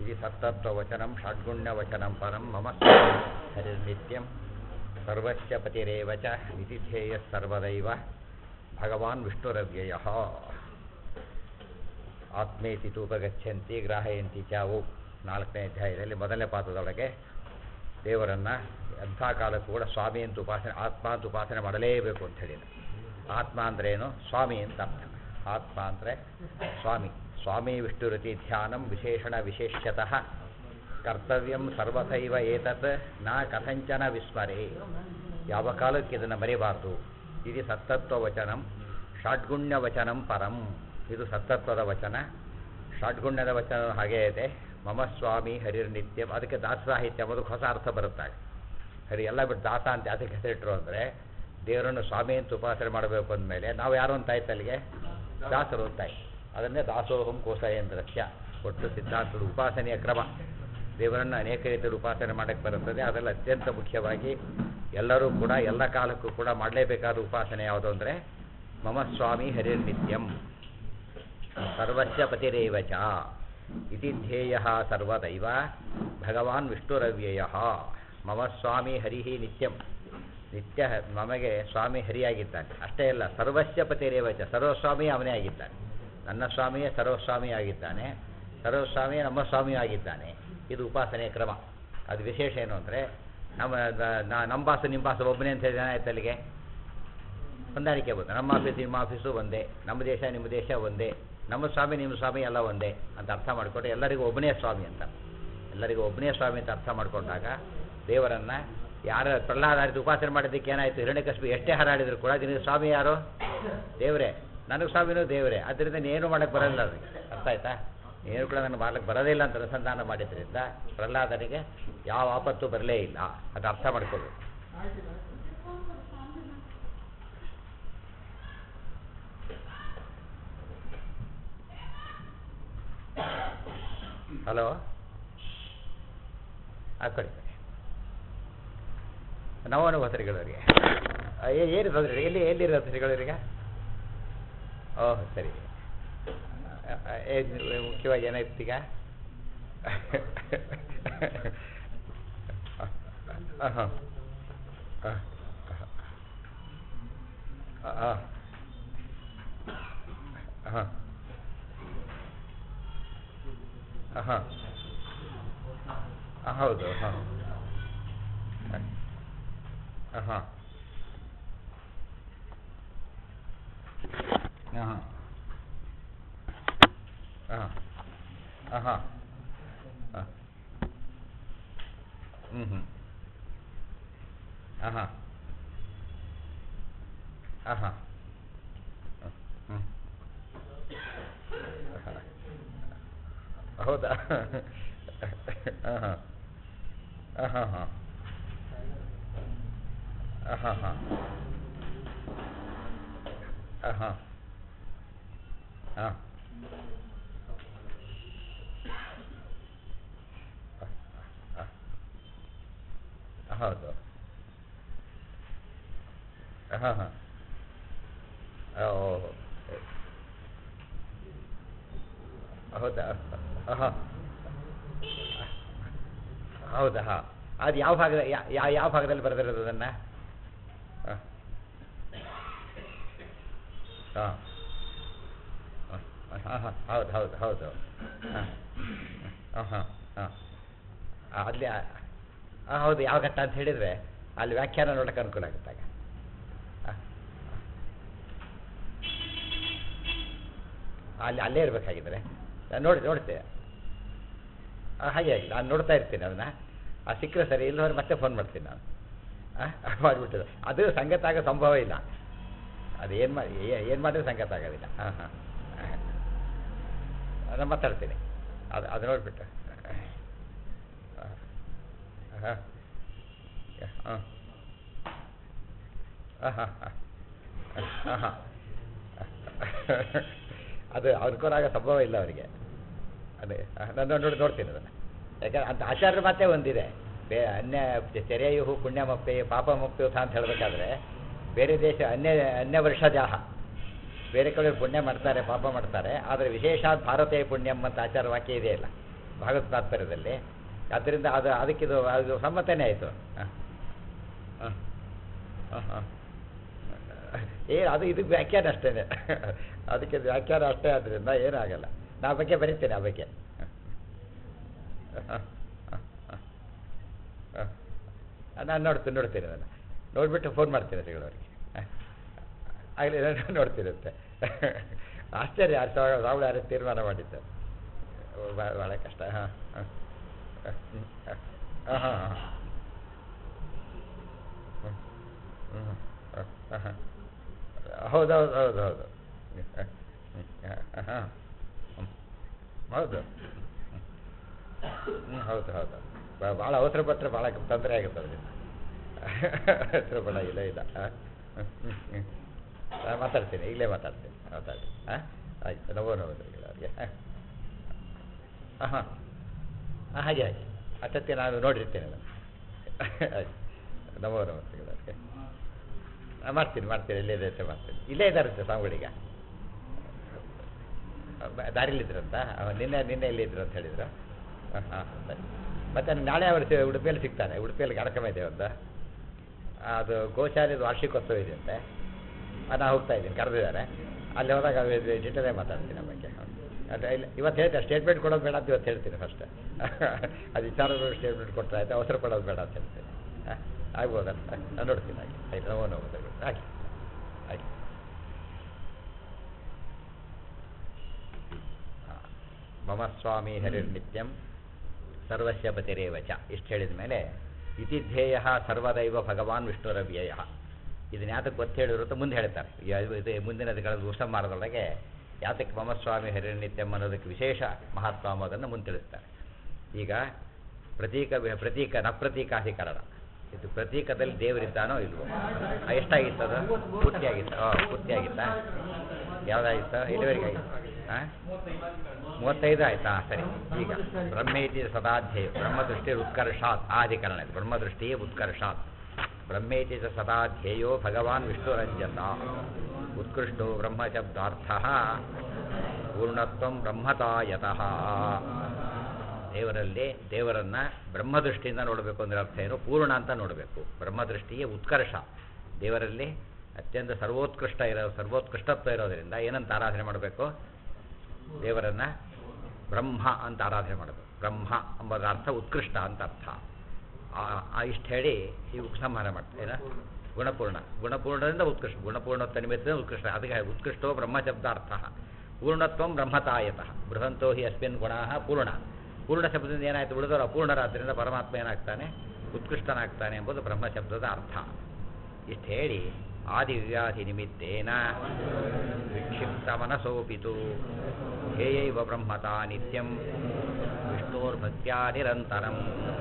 इति सत्तत्ववचनं षड्गुण्यवचनं परं मम हरिर्नित्यं सर्वस्य पतिरेव च इति ध्येयः सर्वदैव भगवान् विष्णुरव्ययः ಆತ್ಮೇತಿ ತೂಪಗಚ್ಚಂತಿ ಗ್ರಾಹಯಂತಿ ಚಾವು ನಾಲ್ಕನೇ ಅಧ್ಯಾಯದಲ್ಲಿ ಮೊದಲನೇ ಪಾತ್ರದೊಳಗೆ ದೇವರನ್ನು ಎಂಥ ಕಾಲಕ್ಕೂ ಕೂಡ ಸ್ವಾಮಿ ಅಂತ ಉಪಾಸನೆ ಆತ್ಮ ಅಂತ ಉಪಾಸನೆ ಮಾಡಲೇಬೇಕು ಅಂತ ಹೇಳಿದ ಆತ್ಮ ಅಂದ್ರೇನು ಸ್ವಾಮಿ ಅಂತ ಅರ್ಥ ಆತ್ಮ ಅಂದರೆ ಸ್ವಾಮಿ ಸ್ವಾಮಿ ವಿಷ್ಣುರತಿ ಧ್ಯಾನಂ ವಿಶೇಷಣ ವಿಶೇಷ್ಯತಃ ಕರ್ತವ್ಯಂ ಸರ್ವಥೈವ ಏತತ್ ನ ಕಥಂಚನ ವಿಸ್ಮರೆ ಯಾವ ಕಾಲಕ್ಕೆ ಇದನ್ನು ಮರೆಯಬಾರ್ದು ಇದು ಸತ್ತತ್ವ ವಚನಂ ಷಡ್ಗುಣ್ಯ ವಚನಂ ಪರಂ ಇದು ಸತ್ತತ್ವದ ವಚನ ಷಡ್ಗುಣ್ಯದ ವಚನ ಹಾಗೇ ಇದೆ ಮಮ ಸ್ವಾಮಿ ಹರಿರ್ನಿತ್ಯಂ ಅದಕ್ಕೆ ದಾಸ ಸಾಹಿತ್ಯ ಅದಕ್ಕೆ ಹೊಸ ಅರ್ಥ ಬರುತ್ತಾಗ ಹರಿ ಎಲ್ಲ ಬಿಟ್ಟು ದಾಸ ಅಂತ ಅದಕ್ಕೆ ಹೆಸರಿಟ್ಟರು ಅಂದರೆ ದೇವರನ್ನು ಸ್ವಾಮಿ ಅಂತ ಉಪಾಸನೆ ಮಾಡಬೇಕು ಅಂದಮೇಲೆ ನಾವು ಯಾರು ಅಂತ ಆಯ್ತು ಅಲ್ಲಿಗೆ ದಾಸರು ಅಂತಾಯ್ತು ಅದನ್ನೇ ದಾಸೋಹಂ ಕೋಸಯಂದ್ರಸ್ಯ ಒಟ್ಟು ಸಿದ್ಧಾಂತದ ಉಪಾಸನೆಯ ಕ್ರಮ ದೇವರನ್ನು ಅನೇಕ ರೀತಿಯಲ್ಲಿ ಉಪಾಸನೆ ಮಾಡೋಕ್ಕೆ ಬರುತ್ತದೆ ಅದರಲ್ಲಿ ಅತ್ಯಂತ ಮುಖ್ಯವಾಗಿ ಎಲ್ಲರೂ ಕೂಡ ಎಲ್ಲ ಕಾಲಕ್ಕೂ ಕೂಡ ಮಾಡಲೇಬೇಕಾದ ಉಪಾಸನೆ ಯಾವುದು ಅಂದರೆ ಮಮ ಸ್ವಾಮಿ ಹರಿರ್ನಿತ್ಯಂ ಸರ್ವಸ್ಯ ಪತಿರೇವ ಚ ಇತಿ ಧ್ಯೇಯ ಸರ್ವದೈವ ಭಗವಾನ್ ವಿಷ್ಣುರವ್ಯಯ ಮಮ ಸ್ವಾಮಿ ಹರಿ ನಿತ್ಯಂ ನಿತ್ಯ ನಮಗೆ ಸ್ವಾಮಿ ಹರಿಯಾಗಿದ್ದಾನೆ ಅಷ್ಟೇ ಅಲ್ಲ ಸರ್ವಸ್ಯ ಪತಿರೇವ ಚ ಸರ್ವಸ್ವಾಮಿ ಅವನೇ ಆಗಿದ್ದಾನೆ ನನ್ನ ಸ್ವಾಮಿಯೇ ಸರ್ವಸ್ವಾಮಿ ಆಗಿದ್ದಾನೆ ಸರ್ವಸ್ವಾಮಿಯೇ ನಮ್ಮ ಸ್ವಾಮಿ ಆಗಿದ್ದಾನೆ ಇದು ಉಪಾಸನೆಯ ಕ್ರಮ ಅದು ವಿಶೇಷ ಏನು ಅಂದರೆ ನಮ್ಮ ನಮ್ಮ ಬಾಸು ನಿಮ್ಮ ಬಾಸು ಒಬ್ಬನೇ ಅಂತ ಹೇಳಿದ ಆಯ್ತು ಅಲ್ಲಿಗೆ ಹೊಂದಾಣಿಕೆ ಬಂತು ನಮ್ಮ ಆಫೀಸ್ ನಿಮ್ಮ ಆಫೀಸು ಒಂದೇ ನಮ್ಮ ದೇಶ ನಿಮ್ಮ ದೇಶ ಒಂದೇ ನಮ್ಮ ಸ್ವಾಮಿ ನಿಮ್ಮ ಸ್ವಾಮಿ ಎಲ್ಲ ಒಂದೇ ಅಂತ ಅರ್ಥ ಮಾಡಿಕೊಂಡ್ರೆ ಎಲ್ಲರಿಗೂ ಒಬ್ಬನೇ ಸ್ವಾಮಿ ಅಂತ ಎಲ್ಲರಿಗೂ ಒಬ್ಬನೇ ಸ್ವಾಮಿ ಅಂತ ಅರ್ಥ ಮಾಡಿಕೊಂಡಾಗ ದೇವರನ್ನು ಯಾರ ಪ್ರಹ್ಲಾದಾರಿತ ಉಪಾಸನೆ ಮಾಡಿದ್ದಕ್ಕೆ ಏನಾಯಿತು ಹಿರಣ್ಯಕಶ್ಮಿ ಎಷ್ಟೇ ಹಾರಾಡಿದ್ರು ಕೂಡ ನಿನಗೆ ಸ್ವಾಮಿ ಯಾರು ದೇವರೇ ನನಗೆ ಸ್ವಾಮಿನೂ ದೇವರೇ ಅದರಿಂದ ಏನು ಮಾಡೋಕ್ಕೆ ಬರಲ್ಲ ಅದಕ್ಕೆ ಅರ್ಥ ಆಯ್ತಾ ಏನು ಕೂಡ ನನಗೆ ಮಾಡ್ಲಿಕ್ಕೆ ಬರೋದೇ ಇಲ್ಲ ಅಂತ ಅನುಸಂಧಾನ ಮಾಡಿದ್ರಿಂದ ಪ್ರಹ್ಲಾದನಿಗೆ ಯಾವ ಆಪತ್ತು ಬರಲೇ ಇಲ್ಲ ಅದು ಅರ್ಥ ಮಾಡ್ಕೋಬೇಕು ಹಲೋ ಹಾಕೊಳ್ಳಿ ನವನು ಹೊಸರಿಗಳವರಿಗೆ ಏನು ತೊಂದರೆ ಎಲ್ಲಿ ಎಲ್ಲಿರೋ ಹೊಸರಿಗಳವರಿಗೆ ಓಹ್ ಸರಿ ಮುಖ್ಯವಾಗಿ ಏನಾಯ್ತು ಈಗ ಹಾಂ ಹಾಂ ಹಾಂ ಹಾಂ ಹೌದು ಹಾಂ ಹಾಂ ಹಾಂ ಹಾಂ ಹಾಂ ಹಾಂ ಹಾಂ ಹ್ಞೂ ಹ್ಞೂ ಹಾಂ ಹಾಂ ಹಾಂ ಹಾಂ ಹ್ಞೂ ಹೌದಾ ಹಾಂ ಹಾಂ ಹಾಂ ಹಾಂ ಹಾಂ ಹಾಂ ಹಾಂ ಹಾಂ ಹೌದು ಹಾಂ ಹಾಂ ಓ ಹೌದಾ ಹಾಂ ಹೌದಾ ಹಾಂ ಅದು ಯಾವ ಭಾಗದ ಯಾವ ಭಾಗದಲ್ಲಿ ಬರೆದಿರೋದು ಅದನ್ನು ಹಾಂ ಹಾಂ ಹಾಂ ಹಾಂ ಹೌದು ಹೌದು ಹೌದು ಹಾಂ ಹಾಂ ಹಾಂ ಹಾಂ ಅಲ್ಲಿ ಹಾಂ ಹೌದು ಯಾವ ಘಟ್ಟ ಅಂತ ಹೇಳಿದರೆ ಅಲ್ಲಿ ವ್ಯಾಖ್ಯಾನ ನೋಡೋಕೆ ಅನುಕೂಲ ಆಗುತ್ತಾಗ ಅಲ್ಲಿ ಅಲ್ಲೇ ಇರಬೇಕಾಗಿದ್ದರೆ ನಾನು ನೋಡಿ ನೋಡ್ತೇನೆ ಹಾಗೆ ಆಗಿಲ್ಲ ನಾನು ನೋಡ್ತಾ ಇರ್ತೀನಿ ಅದನ್ನು ಆ ಸಿಕ್ಕರೆ ಸರಿ ಇಲ್ಲವ್ರೆ ಮತ್ತೆ ಫೋನ್ ಮಾಡ್ತೀನಿ ನಾನು ಹಾಂ ಮಾಡಿಬಿಟ್ಟು ಅದು ಸಂಗತ ಆಗೋ ಸಂಭವ ಇಲ್ಲ ಅದು ಏನು ಮಾಡಿ ಏನು ಮಾಡಿದ್ರೆ ಸಂಗತ ಆಗೋದಿಲ್ಲ ಹಾಂ ಹಾಂ ನಾನು ಮಾತಾಡ್ತೀನಿ ಅದು ಅದು ನೋಡಿಬಿಟ್ಟು ಹಾಂ ಹಾಂ ಹಾಂ ಹಾಂ ಹಾಂ ಹಾಂ ಅದು ಅನುಕೂಲ ಆಗೋ ಸಂಭವ ಇಲ್ಲ ಅವರಿಗೆ ಅದೇ ನಾನು ನೋಡಿ ನೋಡ್ತೀನಿ ಅದನ್ನು ಯಾಕಂದ್ರೆ ಅಂತ ಆಚಾರ್ಯ ಮಾತೇ ಒಂದಿದೆ ಬೇ ಅನ್ಯ ತೆರೆಯು ಪುಣ್ಯಮಪ್ಪೆ ಪಾಪಮಪ್ಯುಥ ಅಂತ ಹೇಳಬೇಕಾದ್ರೆ ಬೇರೆ ದೇಶ ಅನ್ಯ ಅನ್ಯ ವರ್ಷ ಜಾಹ ಬೇರೆ ಕಡೆ ಪುಣ್ಯ ಮಾಡ್ತಾರೆ ಪಾಪ ಮಾಡ್ತಾರೆ ಆದರೆ ವಿಶೇಷ ಭಾರತೀಯ ಪುಣ್ಯಂ ಅಂತ ಆಚಾರ ವಾಕ್ಯ ಇದೆಯಲ್ಲ ಭಾಗವತ ತಾತ್ಪರ್ಯದಲ್ಲಿ ಆದ್ದರಿಂದ ಅದು ಅದಕ್ಕಿದು ಅದು ಸಮ್ಮತನೇ ಆಯಿತು ಹಾಂ ಹಾಂ ಹಾಂ ಹಾಂ ಏನು ಅದು ಇದಕ್ಕೆ ವ್ಯಾಖ್ಯಾನ ಅಷ್ಟೇ ಅದಕ್ಕೆ ವ್ಯಾಖ್ಯಾನ ಅಷ್ಟೇ ಆದ್ದರಿಂದ ಏನಾಗಲ್ಲ ನಾ ಆ ಬಗ್ಗೆ ಬರೀತೇನೆ ಆ ಬಗ್ಗೆ ನಾನು ನೋಡ್ತೀನಿ ನೋಡ್ತೀನಿ ಅದನ್ನು ನೋಡಿಬಿಟ್ಟು ಫೋನ್ ಮಾಡ್ತೀನಿ ತಿಂಗಳವರಿಗೆ ಆಗಲಿ ನೋಡ್ತಿರುತ್ತೆ ಆಶ್ಚರ್ಯ ಆಶ್ಚರ್ಯ ರಾಹುಲ್ ಯಾರು ತೀರ್ಮಾನ ಮಾಡಿದ್ದು ಭಾಳ ಭಾಳ ಕಷ್ಟ ಹಾಂ ಹಾಂ ಹಾಂ ಹಾಂ ಹಾಂ ಹಾಂ ಹೌದು ಹೌದು ಹೌದು ಹೌದು ಹಾಂ ಹೌದು ಹ್ಞೂ ಹೌದು ಹೌದು ಭಾಳ ಅವಸರ ಪಟ್ಟರೆ ಭಾಳ ತೊಂದರೆ ಆಗುತ್ತೆ ಅದರಿಂದ ಅವಸರ ಪಡಾಗಿಲ್ಲ ಇಲ್ಲ ಹಾಂ ಮಾತಾಡ್ತೀನಿ ಈಗಲೇ ಮಾತಾಡ್ತೀನಿ ಮಾತಾಡಿ ಹಾಂ ಆಯ್ತು ನವೋ ನವೋದರಿಗಳು ಅವ್ರಿಗೆ ಹಾಂ ಹಾಂ ಹಾಂ ಹಾಂ ಹಾಗೆ ಹಾಗೆ ಅಷ್ಟೊತ್ತಿಗೆ ನಾನು ನೋಡಿರ್ತೇನೆ ನಾನು ಆಯ್ತು ನಮೋ ನಮಸ್ತೆಗಳು ಅವ್ರಿಗೆ ಹಾಂ ಮಾಡ್ತೀನಿ ಮಾಡ್ತೀನಿ ಇಲ್ಲೇ ಇದೆ ಮಾಡ್ತೀನಿ ಇಲ್ಲೇ ಇದ್ದಾರಂತೆ ಸ್ವಾಮಿಗಳೀಗ ದಾರಿಲಿದ್ರಂತ ನಿನ್ನೆ ನಿನ್ನೆ ಎಲ್ಲಿದ್ರು ಅಂತ ಹೇಳಿದ್ರು ಹಾಂ ಹಾಂ ಸರಿ ಮತ್ತು ನಾಳೆ ಅವರು ಸಿ- ಉಡುಪಿಯಲ್ಲಿ ಸಿಗ್ತಾನೆ ಉಡುಪಿಯಲ್ಲಿ ಕಾರ್ಯಕ್ರಮ ಇದೆ ಒಂದು ಅದು ಗೋಶಾಲೆದು ವಾರ್ಷಿಕೋತ್ಸವ ಇದೆ ಅಂತೆ ನಾನು ಹೋಗ್ತಾ ಇದ್ದೀನಿ ಕರೆದಿದ್ದಾರೆ ಅಲ್ಲಿ ಹೋದಾಗ ಡಿಟೇಲೇ ಮಾತಾಡ್ತೀನಿ ಆ ಬಗ್ಗೆ ಅದೇ ಇಲ್ಲ ಇವತ್ತು ಹೇಳ್ತಾರೆ ಸ್ಟೇಟ್ಮೆಂಟ್ ಕೊಡೋದು ಬೇಡ ಅಂತ ಇವತ್ತು ಹೇಳ್ತೀನಿ ಫಸ್ಟ್ ಅದು ವಿಚಾರದ ಸ್ಟೇಟ್ಮೆಂಟ್ ಕೊಟ್ಟರೆ ಆಯ್ತು ಅವಸರ ಪಡೋದು ಬೇಡ ಅಂತ ಹೇಳ್ತೀನಿ ಹಾಂ ಆಗ್ಬೋದಲ್ಲ ನಾನು ನೋಡ್ತೀನಿ ಆಯ್ತು ಆಯ್ತು ನೋವು ನೋವು ಆಯ್ತು ಆಯ್ತು ಹಾಂ. ಮಮ ಸ್ವಾಮಿ ಹರಿರ್ನಿತ್ಯಂ ಸರ್ವಸ್ಯ ಪತಿರೇವ ಚ ಇಷ್ಟು ಹೇಳಿದ ಮೇಲೆ ಇತಿಧ್ಯೇಯ ಸರ್ವದೈವ ಭಗವಾನ್ ವಿಷ್ಣುರವ್ಯಯ ಇದನ್ನ ಯಾತಕ್ಕೆ ಒತ್ತು ಹೇಳಿದ್ರು ಅಂತ ಮುಂದೆ ಹೇಳ್ತಾರೆ ಯ- ಇದು ಮುಂದಿನ ದಿನಗಳ ಉಸಂಹಾರದೊಳಗೆ ಯಾತಕ್ಕೆ ಮಮ ಸ್ವಾಮಿ ಹರಿರ್ನಿತ್ಯಂ ಅನ್ನೋದಕ್ಕೆ ವಿಶೇಷ ಮಹತ್ವ ಅನ್ನೋದನ್ನು ಮುಂದೆ ತಿಳಿಸ್ತಾರೆ ಈಗ ಪ್ರತೀಕ ಪ್ರತೀಕ ನ ಪ್ರತೀಕಾಧಿಕರಣ ಇದು ಪ್ರತೀಕದಲ್ಲಿ ದೇವರಿದ್ದಾನೋ ಇಲ್ವೋ ಆ, ಎಷ್ಟಾಗಿತ್ತು ಅದು ಪೂರ್ತಿಯಾಗಿತ್ತು ಹಾಂ ಪೂರ್ತಿಯಾಗಿತ್ತಾ ಯಾವುದಾಗಿತ್ತು ಎಲ್ಲಿವರೆಗೆ ಆಗಿತ್ತು ಹಾಂ ಮೂವತ್ತೈದು ಆಯ್ತಾ ಸರಿ ಈಗ ಬ್ರಹ್ಮೇತಿ ಸದಾಧ್ಯೇಯ ಬ್ರಹ್ಮದೃಷ್ಟಿ ಉತ್ಕರ್ಷಾತ್ ಆ ಅಧಿಕರಣ ಇದು ಬ್ರಹ್ಮದೃಷ್ಟಿ ಉತ್ಕರ್ಷಾತ್ ಬ್ರಹ್ಮೇತಿ ಚ ಸದಾಧ್ಯೇಯೋ ಭಗವಾನ್ ವಿಷ್ಣುರಂಜಸ ಉತ್ಕೃಷ್ಟೋ ಬ್ರಹ್ಮಶಬ್ದಾರ್ಥ ಪೂರ್ಣತ್ವಂ ಬ್ರಹ್ಮತಾಯತಃ ದೇವರಲ್ಲಿ ದೇವರನ್ನ ಬ್ರಹ್ಮದೃಷ್ಟಿಯಿಂದ ನೋಡಬೇಕು ಅಂದ್ರೆ ಅರ್ಥ ಏನು ಪೂರ್ಣ ಅಂತ ನೋಡಬೇಕು ಬ್ರಹ್ಮದೃಷ್ಟಿಯೇ ಉತ್ಕರ್ಷ ದೇವರಲ್ಲಿ ಅತ್ಯಂತ ಸರ್ವೋತ್ಕೃಷ್ಟ ಇರೋ ಸರ್ವೋತ್ಕೃಷ್ಟತ್ವ ಇರೋದರಿಂದ ಏನಂತ ಆರಾಧನೆ ಮಾಡಬೇಕು ದೇವರನ್ನ ಬ್ರಹ್ಮ ಅಂತ ಆರಾಧನೆ ಮಾಡಬೇಕು ಬ್ರಹ್ಮ ಎಂಬುದರ ಅರ್ಥ ಉತ್ಕೃಷ್ಟ ಅಂತ ಅರ್ಥ ಆ- ಆ ಇಷ್ಟು ಹೇಳಿ ಈ ಉಪಸಂಹಾರ ಮಾಡ್ತಾರೆ ಏನ ಗುಣಪೂರ್ಣ ಗುಣಪೂರ್ಣದಿಂದ ಉತ್ಕೃಷ್ಟ ಗುಣಪೂರ್ಣತ್ವ ನಿಮಿತ್ತ ಉತ್ಕೃಷ್ಟ ಅದಕ್ಕೆ ಉತ್ಕೃಷ್ಟೋ ಬ್ರಹ್ಮಶಬ್ದಾರ್ಥ ಪೂರ್ಣತ್ವಂ ಬ್ರಹ್ಮತಾಯತಃ ಬೃಹಂತೋ ಹಿ ಅಸ್ಮಿನ್ ಗುಣ ಪೂರ್ಣ ಪೂರ್ಣ ಶಬ್ದದಿಂದ ಏನಾಯ್ತು ಉಳಿದವರು ಅಪೂರ್ಣರಾದ್ರಿಂದ ಪರಮಾತ್ಮ ಏನಾಗ್ತಾನೆ ಉತ್ಕೃಷ್ಟನಾಗ್ತಾನೆ ಎಂಬುದು ಬ್ರಹ್ಮಶಬ್ದದ ಅರ್ಥ ಇಷ್ಟು ಹೇಳಿ ಆದಿವ್ಯಾಧಿ ನಿಮಿತ್ತೇನ ವಿಕ್ಷಿಪ್ತ ಮನಸೋಪಿತು ಧ್ಯೇಯೈವ ಬ್ರಹ್ಮತಾ ನಿತ್ಯಂ ವಿಷ್ಣೋರ್ಭಕ್ತ್ಯಾ ನಿರಂತರಂ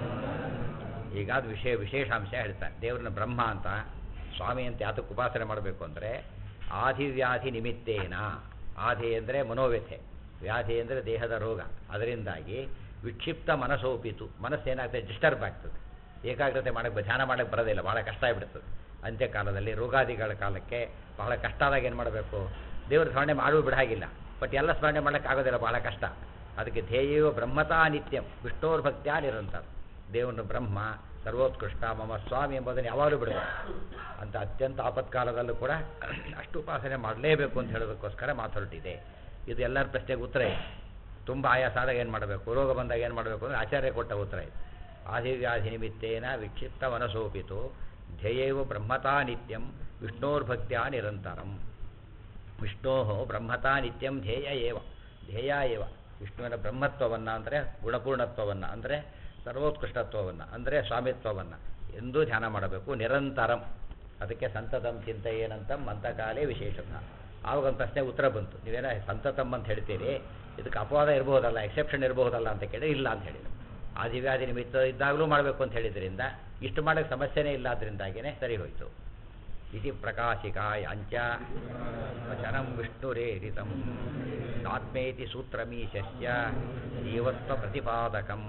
ಈಗ ಅದು ವಿಷಯ ವಿಶೇಷಾಂಶ ಹೇಳ್ತಾನೆ ದೇವ್ರನ್ನ ಬ್ರಹ್ಮ ಅಂತ ಸ್ವಾಮಿ ಅಂತ ಯಾತಕ್ಕೆ ಉಪಾಸನೆ ಮಾಡಬೇಕು ಅಂದರೆ ಆದಿವ್ಯಾಧಿ ನಿಮಿತ್ತೇನ ಆದಿ ಅಂದರೆ ಮನೋವ್ಯಥೆ ವ್ಯಾಧಿ ಅಂದರೆ ದೇಹದ ರೋಗ ಅದರಿಂದಾಗಿ ವಿಕ್ಷಿಪ್ತ ಮನಸ್ಸೋಪಿತು ಮನಸ್ಸೇನಾಗ್ತದೆ ಡಿಸ್ಟರ್ಬ್ ಆಗ್ತದೆ ಏಕಾಗ್ರತೆ ಮಾಡಕ್ಕೆ ಧ್ಯಾನ ಮಾಡಕ್ಕೆ ಬರೋದಿಲ್ಲ ಭಾಳ ಕಷ್ಟ ಆಗಿಬಿಡ್ತದೆ ಅಂತ್ಯಕಾಲದಲ್ಲಿ ರೋಗಾದಿಗಳ ಕಾಲಕ್ಕೆ ಬಹಳ ಕಷ್ಟ ಆದಾಗ ಏನು ಮಾಡಬೇಕು ದೇವ್ರ ಸ್ಮರಣೆ ಮಾಡುವ ಬಿಡಾಗಿಲ್ಲ ಬಟ್ ಎಲ್ಲ ಸ್ಮರಣೆ ಮಾಡೋಕ್ಕೆ ಆಗೋದಿಲ್ಲ ಭಾಳ ಕಷ್ಟ ಅದಕ್ಕೆ ಧ್ಯೇಯೋ ಬ್ರಹ್ಮತಾ ನಿತ್ಯಂ ವಿಷ್ಣೋರ್ ಭಕ್ತ್ಯಾ ನಿರಂತರ ದೇವನು ಬ್ರಹ್ಮ ಸರ್ವೋತ್ಕೃಷ್ಟ ಮಮ ಸ್ವಾಮಿ ಎಂಬುದನ್ನು ಯಾವಾಗಲೂ ಬಿಡಬೇಕು ಅಂತ ಅತ್ಯಂತ ಆಪತ್ಕಾಲದಲ್ಲೂ ಕೂಡ ಅಷ್ಟು ಉಪಾಸನೆ ಮಾಡಲೇಬೇಕು ಅಂತ ಹೇಳೋದಕ್ಕೋಸ್ಕರ ಮಾತಾಡ್ತಿದೆ ಇದು ಎಲ್ಲರ ಪ್ರಶ್ನೆಗೆ ಉತ್ತರ ಇದೆ ತುಂಬ ಆಯಾಸ ಆದಾಗ ಏನು ಮಾಡಬೇಕು ರೋಗ ಬಂದಾಗ ಏನು ಮಾಡಬೇಕು ಅಂದರೆ ಆಚಾರ್ಯ ಕೊಟ್ಟ ಉತ್ತರ ಇದೆ ಆದಿವ್ಯಾಧಿ ನಿಮಿತ್ತೇನ ವಿಕ್ಷಿಪ್ತ ಮನಸೋಪಿತು ಧ್ಯೇಯೇವ ಬ್ರಹ್ಮತಾ ನಿತ್ಯಂ ವಿಷ್ಣೋರ್ಭಕ್ತ್ಯಾ ನಿರಂತರಂ ವಿಷ್ಣೋ ಬ್ರಹ್ಮತಾ ನಿತ್ಯಂ ಧ್ಯೇಯ ಏವ ಧ್ಯೇಯ ಏವ ವಿಷ್ಣುವಿನ ಬ್ರಹ್ಮತ್ವವನ್ನು ಅಂದರೆ ಗುಣಪೂರ್ಣತ್ವವನ್ನು ಅಂದರೆ ಸರ್ವೋತ್ಕೃಷ್ಟತ್ವವನ್ನು ಅಂದರೆ ಸ್ವಾಮಿತ್ವವನ್ನು ಎಂದೂ ಧ್ಯಾನ ಮಾಡಬೇಕು ನಿರಂತರಂ ಅದಕ್ಕೆ ಸಂತತಂ ಚಿಂತೆಯೇನಂತಂ ಮಂತಕಾಲೇ ವಿಶೇಷತಃ ಆವಾಗ ಒಂದು ಪ್ರಶ್ನೆ ಉತ್ತರ ಬಂತು ನೀವೇನೋ ಸಂತತಂ ಅಂತ ಹೇಳ್ತೀರಿ ಇದಕ್ಕೆ ಅಪವಾದ ಇರಬಹುದಲ್ಲ ಎಕ್ಸೆಪ್ಷನ್ ಇರಬಹುದಲ್ಲ ಅಂತ ಕೇಳಿ ಇಲ್ಲ ಅಂತ ಹೇಳಿದ್ರು ಆದಿವ್ಯಾಧಿ ನಿಮಿತ್ತ ಇದ್ದಾಗಲೂ ಮಾಡಬೇಕು ಅಂತ ಹೇಳಿದ್ರಿಂದ ಇಷ್ಟು ಮಾಡೋಕ್ಕೆ ಸಮಸ್ಯೆನೇ ಇಲ್ಲ ಅದರಿಂದಾಗಿಯೇ ಸರಿ ಹೋಯಿತು ಇತಿ ಪ್ರಕಾಶಿಕಾಯಾಂಚ ವಚನಂ ವಿಷ್ಣುರೇರಿತಂ ನಾತ್ಮೇತಿ ಸೂತ್ರಮೀಶಸ್ಯ ಜೀವತ್ವ ಪ್ರತಿಪಾದಕಂ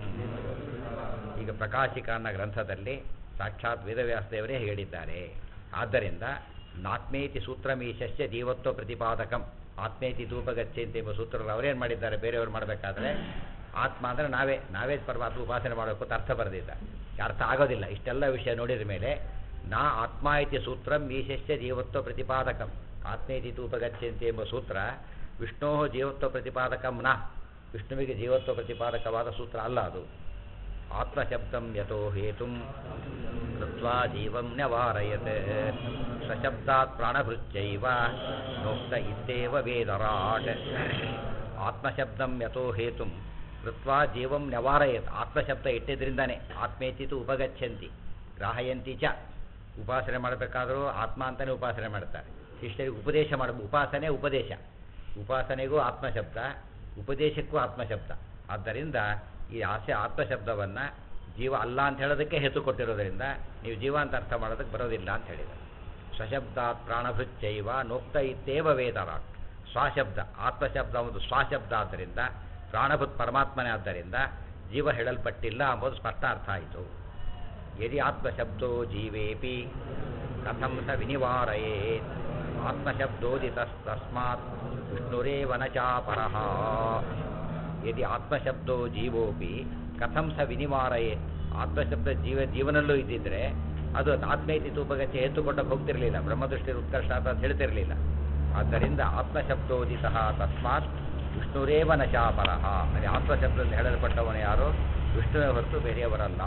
ಈಗ ಪ್ರಕಾಶಿಕ ಅನ್ನೋ ಗ್ರಂಥದಲ್ಲಿ ಸಾಕ್ಷಾತ್ ವೇದವ್ಯಾಸದೇವರೇ ಹೇಳಿದ್ದಾರೆ ಆದ್ದರಿಂದ ನಾತ್ಮೇತಿ ಸೂತ್ರಮೀಶಸ್ಯ ಜೀವತ್ವ ಪ್ರತಿಪಾದಕಂ ಆತ್ಮೇತಿ ಧೂಪಗಚ್ಚಂತೆ ಎಂಬ ಸೂತ್ರಗಳು ಅವರೇನು ಮಾಡಿದ್ದಾರೆ ಬೇರೆಯವರು ಮಾಡಬೇಕಾದ್ರೆ ಆತ್ಮ ಅಂದರೆ ನಾವೇ ನಾವೇ ಪರಮಾತ್ಮ ಉಪಾಸನೆ ಮಾಡಬೇಕು ಅಂತ ಅರ್ಥ ಬರೆದಿದ್ದ ಅರ್ಥ ಆಗೋದಿಲ್ಲ ಇಷ್ಟೆಲ್ಲ ವಿಷಯ ನೋಡಿದ ಮೇಲೆ ನಾ ಆತ್ಮ ಇತಿ ಸೂತ್ರಂ ಈಶಸ್ಯ ಜೀವತ್ವ ಪ್ರತಿಪಾದಕಂ ಆತ್ಮೇತಿ ಉಪಗಚ್ಚಂತಿ ಎಂಬ ಸೂತ್ರ ವಿಷ್ಣೋ ಜೀವತ್ವ ಪ್ರತಿಪಾದಕಂ ನ ವಿಷ್ಣುವಿಗೆ ಜೀವತ್ವ ಪ್ರತಿಪಾದಕವಾದ ಸೂತ್ರ ಅಲ್ಲ ಅದು ಆತ್ಮಶಬ್ದಂ ಯಥೋ ಹೇತುಂ ಕೃತ್ವಾ ಜೀವಂ ನ್ಯವಾರಯತ್ ಸಶಬ್ದಾತ್ ಪ್ರಾಣಭೃಚ್ಚೈವ ನೋಕ್ತ ಇತ್ತೇವ ವೇದರಾಟ್ ಆತ್ಮಶಬ್ದಂ ಯಥೋ ಹೇತುಂ ಕೃತ್ವಾ ಜೀವಂ ನ್ಯವಾರಯತ್ ಆತ್ಮಶಬ್ದ ಇಟ್ಟಿದ್ರಿಂದಾನೆ ಆತ್ಮೇತಿತು ಉಪಗಚ್ಚಂತಿ ಗ್ರಾಹಯಂತಿ ಚ ಉಪಾಸನೆ ಮಾಡಬೇಕಾದರೂ ಆತ್ಮ ಅಂತಲೇ ಉಪಾಸನೆ ಮಾಡ್ತಾರೆ ಶಿಷ್ಯರಿಗೆ ಉಪದೇಶ ಮಾಡ ಉಪಾಸನೆ ಉಪದೇಶ ಉಪಾಸನೆಗೂ ಆತ್ಮಶಬ್ದ ಉಪದೇಶಕ್ಕೂ ಆತ್ಮಶಬ್ದ ಆದ್ದರಿಂದ ಈ ಆಸೆ ಆತ್ಮಶಬ್ದವನ್ನು ಜೀವ ಅಲ್ಲ ಅಂತ ಹೇಳೋದಕ್ಕೆ ಹೆಸರು ಕೊಟ್ಟಿರೋದ್ರಿಂದ ನೀವು ಜೀವ ಅಂತ ಅರ್ಥ ಮಾಡೋದಕ್ಕೆ ಬರೋದಿಲ್ಲ ಅಂತ ಹೇಳಿದ್ದಾರೆ ಸ್ವಶಬ್ದಾತ್ ಪ್ರಾಣಭೃಚ್ಚೈವ ನೋಕ್ತ ಇತ್ತೇವ ವೇದರಾಟ್ ಸ್ವಶಬ್ದ ಆತ್ಮಶಬ್ದ ಒಂದು ಸ್ವಶಬ್ದ ಆದ್ದರಿಂದ ಪ್ರಾಣಭೃತ್ ಪರಮಾತ್ಮನೇ ಆದ್ದರಿಂದ ಜೀವ ಹೇಳಲ್ಪಟ್ಟಿಲ್ಲ ಎಂಬುದು ಸ್ಪಷ್ಟ ಅರ್ಥ ಆಯಿತು ಯದಿ ಆತ್ಮಶಬ್ದೋ ಜೀವೇಪಿ ಕಥಂ ಸ ವಿನಿವಾರಯೇತ್ ಆತ್ಮಶಬ್ದೋದಿತಸ್ತಸ್ಮಾತ್ ವಿಷ್ಣುರೇವ ನ ಚಾಪರಃ ಯದಿ ಆತ್ಮಶಬ್ದೋ ಜೀವೋಪಿ ಕಥಂ ಸ ವಿನಿವಾರಯೇತ್ ಆತ್ಮಶಬ್ದ ಜೀವ ಜೀವನಲ್ಲೂ ಇದ್ದಿದ್ರೆ ಅದು ಆತ್ಮೈತಿ ತೂಪಗಚ್ಚೆ ಎತ್ತುಕೊಂಡಕ್ಕೆ ಹೋಗ್ತಿರಲಿಲ್ಲ ಬ್ರಹ್ಮದೃಷ್ಟಿ ಉತ್ಕರ್ಷ ಅಂತ ಹೇಳ್ತಿರಲಿಲ್ಲ ಆದ್ದರಿಂದ ಆತ್ಮಶಬ್ದೋದಿತಃ ತಸ್ಮಾತ್ ವಿಷ್ಣುರೇವ ನ ಚಾಪರಃ ಅಲ್ಲಿ ಆತ್ಮಶಬ್ದದಲ್ಲಿ ಹೇಳಲ್ಪಟ್ಟವನು ಯಾರು ವಿಷ್ಣುವೇ ಹೊರತು ಬೇರೆಯವರಲ್ಲ